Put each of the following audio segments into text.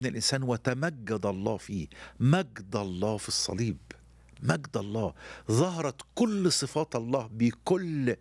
الإنسان وتمجد الله فيه مجد الله في الصليب مجد الله ظهرت كل صفات الله بكل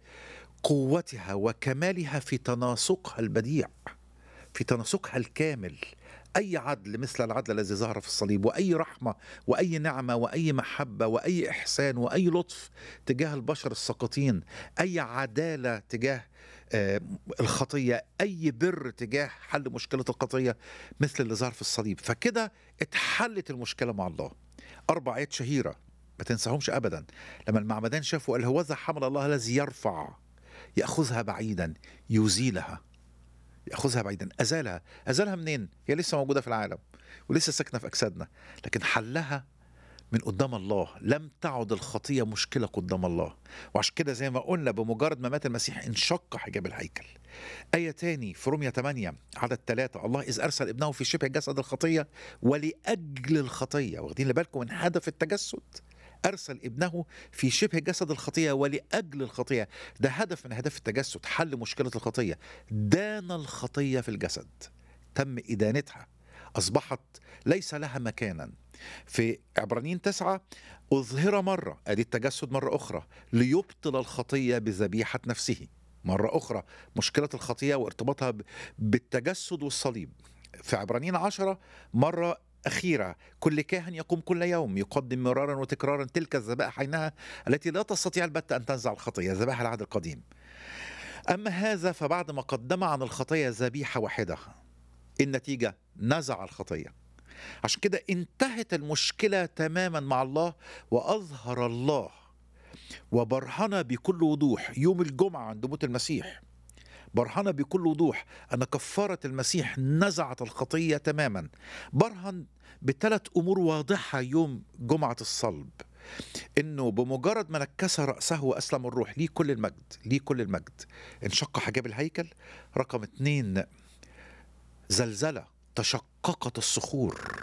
قوتها وكمالها في تناسقها البديع في تناسقها الكامل أي عدل مثل العدل الذي ظهر في الصليب وأي رحمة وأي نعمة وأي محبة وأي إحسان وأي لطف تجاه البشر الساقطين أي عدالة تجاه آه، الخطية أي بر تجاه حل مشكلة الخطية مثل اللي ظهر في الصليب فكده اتحلت المشكلة مع الله أربع آيات شهيرة ما تنساهمش أبدا لما المعمدان شافوا قال هوذا حمل الله الذي يرفع يأخذها بعيدا يزيلها ياخذها بعيدا ازالها ازالها منين هي لسه موجوده في العالم ولسه ساكنه في اجسادنا لكن حلها من قدام الله لم تعد الخطيه مشكله قدام الله وعشان كده زي ما قلنا بمجرد ما مات المسيح انشق حجاب الهيكل آية تاني في رومية 8 عدد ثلاثة الله إذ أرسل ابنه في شبه جسد الخطية ولأجل الخطية واخدين بالكم من هدف التجسد أرسل ابنه في شبه جسد الخطية ولأجل الخطية ده هدف من أهداف التجسد حل مشكلة الخطية دان الخطية في الجسد تم إدانتها أصبحت ليس لها مكانا في عبرانيين تسعة أظهر مرة أدي التجسد مرة أخرى ليبطل الخطية بذبيحة نفسه مرة أخرى مشكلة الخطية وارتباطها ب- بالتجسد والصليب في عبرانيين عشرة مرة أخيرة كل كاهن يقوم كل يوم يقدم مرارا وتكرارا تلك الذبائح عينها التي لا تستطيع البتة أن تنزع الخطية ذبائح العهد القديم أما هذا فبعد ما قدم عن الخطية ذبيحة واحدة النتيجة نزع الخطية عشان كده انتهت المشكلة تماما مع الله وأظهر الله وبرهن بكل وضوح يوم الجمعة عند موت المسيح برهن بكل وضوح أن كفارة المسيح نزعت الخطية تماما برهن بثلاث أمور واضحة يوم جمعة الصلب انه بمجرد ما نكس راسه واسلم الروح ليه كل المجد ليه كل المجد انشق حجاب الهيكل رقم اتنين زلزله تشققت الصخور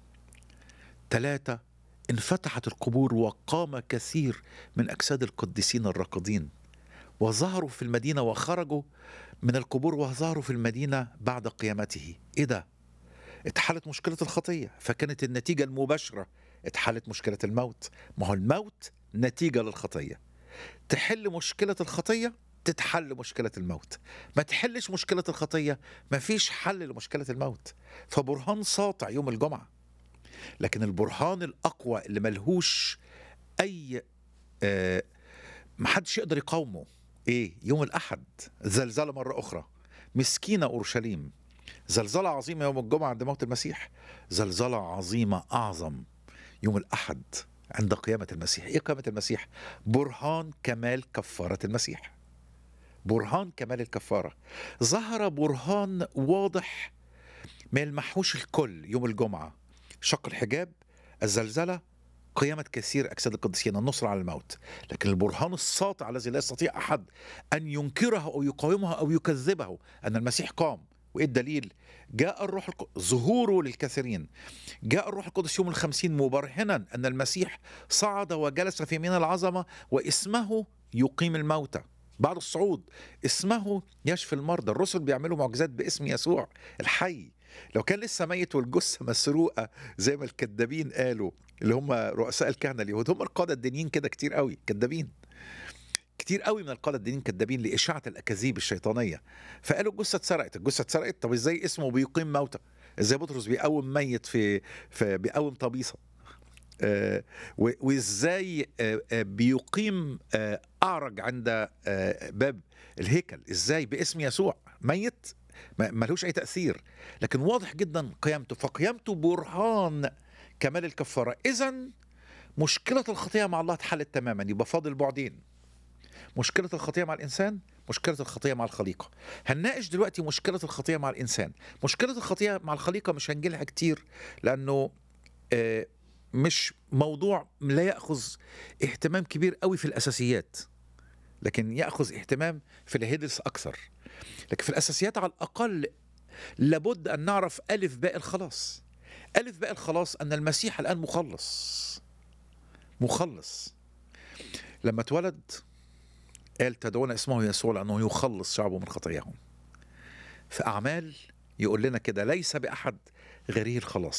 ثلاثة انفتحت القبور وقام كثير من أجساد القديسين الراقدين وظهروا في المدينة وخرجوا من القبور وظهروا في المدينة بعد قيامته إيه ده؟ اتحلت مشكلة الخطية فكانت النتيجة المباشرة اتحلت مشكلة الموت ما هو الموت نتيجة للخطية تحل مشكلة الخطية تتحل مشكلة الموت ما تحلش مشكلة الخطية ما فيش حل لمشكلة الموت فبرهان ساطع يوم الجمعة لكن البرهان الأقوى اللي ملهوش أي آه محدش يقدر يقاومه إيه يوم الأحد زلزلة مرة أخرى مسكينة أورشليم زلزلة عظيمة يوم الجمعة عند موت المسيح زلزلة عظيمة أعظم يوم الأحد عند قيامة المسيح إيه قيامة المسيح؟ برهان كمال كفارة المسيح برهان كمال الكفارة ظهر برهان واضح ما يلمحوش الكل يوم الجمعة شق الحجاب الزلزلة قيامة كثير أجساد القديسين النصر على الموت لكن البرهان الساطع الذي لا يستطيع أحد أن ينكره أو يقاومه أو يكذبه أن المسيح قام وإيه الدليل جاء الروح القدس ظهوره للكثيرين جاء الروح القدس يوم الخمسين مبرهنا أن المسيح صعد وجلس في يمين العظمة واسمه يقيم الموتى بعد الصعود اسمه يشفي المرضى الرسل بيعملوا معجزات باسم يسوع الحي لو كان لسه ميت والجثة مسروقة زي ما الكذابين قالوا اللي هم رؤساء الكهنة اليهود هم القادة الدينيين كده كتير قوي كذابين كتير قوي من القادة الدينيين كذابين لإشاعة الأكاذيب الشيطانية فقالوا الجثة اتسرقت الجثة اتسرقت طب ازاي اسمه بيقيم موتى ازاي بطرس بيقوم ميت في, في بيقوم طبيصة آه و- وازاي آه آه بيقيم آه اعرج عند آه باب الهيكل ازاي باسم يسوع ميت ما- ملوش اي تاثير لكن واضح جدا قيامته فقيامته برهان كمال الكفاره اذا مشكله الخطيه مع الله اتحلت تماما يبقى فاضل بعدين مشكله الخطيه مع الانسان مشكله الخطيه مع الخليقه هنناقش دلوقتي مشكله الخطيه مع الانسان مشكله الخطيه مع الخليقه مش هنجيلها كتير لانه آه مش موضوع لا ياخذ اهتمام كبير قوي في الاساسيات لكن ياخذ اهتمام في الهيدلز اكثر لكن في الاساسيات على الاقل لابد ان نعرف الف باء الخلاص الف باء الخلاص ان المسيح الان مخلص مخلص لما اتولد قال تدعون اسمه يسوع لانه يخلص شعبه من خطاياهم في اعمال يقول لنا كده ليس باحد غيره الخلاص